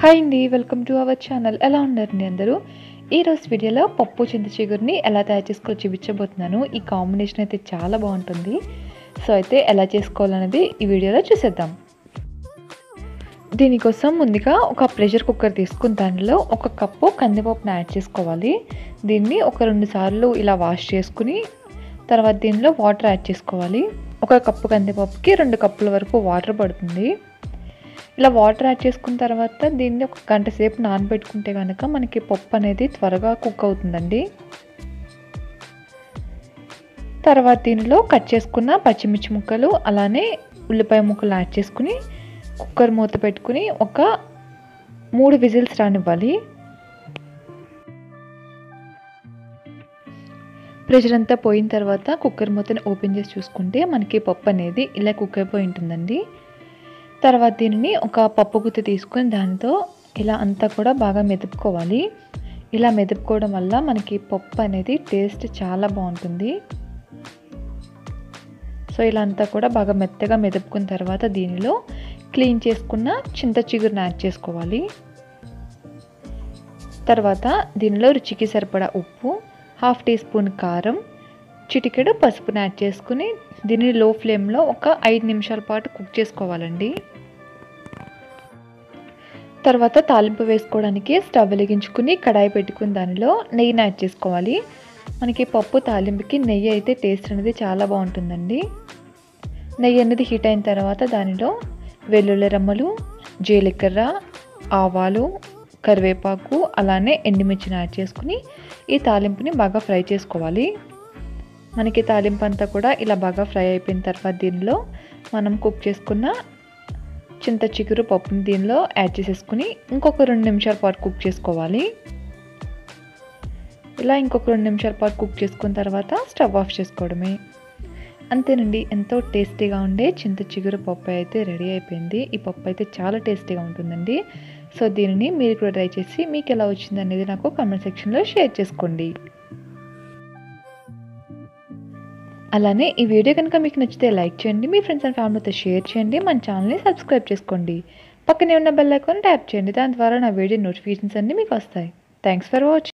hi అండి welcome to our channel ఎలా ఉన్నారండి అందరూ ఈరోజు వీడియోలో పప్పు చింత చిగురిని ఎలా తయారు చేసుకోవాలో చూపించబోతున్నాను ఈ కాంబినేషన్ అయితే చాలా బాగుంటుంది సో అయితే ఎలా చేసుకోవాలనేది ఈ వీడియోలో చూసేద్దాం దీనికోసం ముందుగా ఒక ప్రెషర్ కుక్కర్ తీసుకుని దానిలో ఒక కప్పు కందిపప్పును యాడ్ చేసుకోవాలి దీన్ని ఒక రెండు సార్లు ఇలా వాష్ చేసుకుని తర్వాత దీనిలో వాటర్ యాడ్ చేసుకోవాలి ఒక కప్పు కందిపప్పుకి రెండు కప్పుల వరకు వాటర్ పడుతుంది ఇలా వాటర్ యాడ్ చేసుకున్న తర్వాత దీన్ని ఒక గంట సేపు నానబెట్టుకుంటే కనుక మనకి పప్పు అనేది త్వరగా కుక్ అవుతుందండి తర్వాత దీనిలో కట్ చేసుకున్న పచ్చిమిర్చి ముక్కలు అలానే ఉల్లిపాయ ముక్కలు యాడ్ చేసుకుని కుక్కర్ మూత పెట్టుకుని ఒక మూడు విజిల్స్ రానివ్వాలి ప్రెషర్ అంతా పోయిన తర్వాత కుక్కర్ మూతని ఓపెన్ చేసి చూసుకుంటే మనకి పప్పు అనేది ఇలా కుక్ అయిపోయి ఉంటుందండి తర్వాత దీనిని ఒక పప్పు గుత్తి తీసుకొని దానితో ఇలా అంతా కూడా బాగా మెదుపుకోవాలి ఇలా మెదుపుకోవడం వల్ల మనకి పప్పు అనేది టేస్ట్ చాలా బాగుంటుంది సో ఇలా అంతా కూడా బాగా మెత్తగా మెదుపుకున్న తర్వాత దీనిలో క్లీన్ చేసుకున్న చింత చిగురుని యాడ్ చేసుకోవాలి తర్వాత దీనిలో రుచికి సరిపడా ఉప్పు హాఫ్ టీ స్పూన్ కారం చిటికెడు పసుపుని యాడ్ చేసుకుని దీన్ని లో ఫ్లేమ్లో ఒక ఐదు నిమిషాల పాటు కుక్ చేసుకోవాలండి తర్వాత తాలింపు వేసుకోవడానికి స్టవ్ వెలిగించుకుని కడాయి పెట్టుకుని దానిలో నెయ్యిని యాడ్ చేసుకోవాలి మనకి పప్పు తాలింపుకి నెయ్యి అయితే టేస్ట్ అనేది చాలా బాగుంటుందండి నెయ్యి అనేది హీట్ అయిన తర్వాత దానిలో వెల్లుల్లి రమ్మలు జీలకర్ర ఆవాలు కరివేపాకు అలానే ఎండుమిర్చిని యాడ్ చేసుకుని ఈ తాలింపుని బాగా ఫ్రై చేసుకోవాలి మనకి తాలింపు అంతా కూడా ఇలా బాగా ఫ్రై అయిపోయిన తర్వాత దీనిలో మనం కుక్ చేసుకున్న చింత చిగురు పప్పుని దీనిలో యాడ్ చేసేసుకుని ఇంకొక రెండు నిమిషాల పాటు కుక్ చేసుకోవాలి ఇలా ఇంకొక రెండు నిమిషాల పాటు కుక్ చేసుకున్న తర్వాత స్టవ్ ఆఫ్ చేసుకోవడమే అంతేనండి ఎంతో టేస్టీగా ఉండే చింత చిగురు పప్పు అయితే రెడీ అయిపోయింది ఈ పప్పు అయితే చాలా టేస్టీగా ఉంటుందండి సో దీనిని మీరు కూడా ట్రై చేసి మీకు ఎలా వచ్చింది అనేది నాకు కామెంట్ సెక్షన్లో షేర్ చేసుకోండి అలానే ఈ వీడియో కనుక మీకు నచ్చితే లైక్ చేయండి మీ ఫ్రెండ్స్ అండ్ ఫ్యామిలీతో షేర్ చేయండి మన ఛానల్ని సబ్స్క్రైబ్ చేసుకోండి పక్కనే ఉన్న బెల్ ఐకాన్ ట్యాప్ చేయండి దాని ద్వారా నా వీడియో నోటిఫికేషన్స్ అన్నీ మీకు వస్తాయి థ్యాంక్స్ ఫర్ వాచింగ్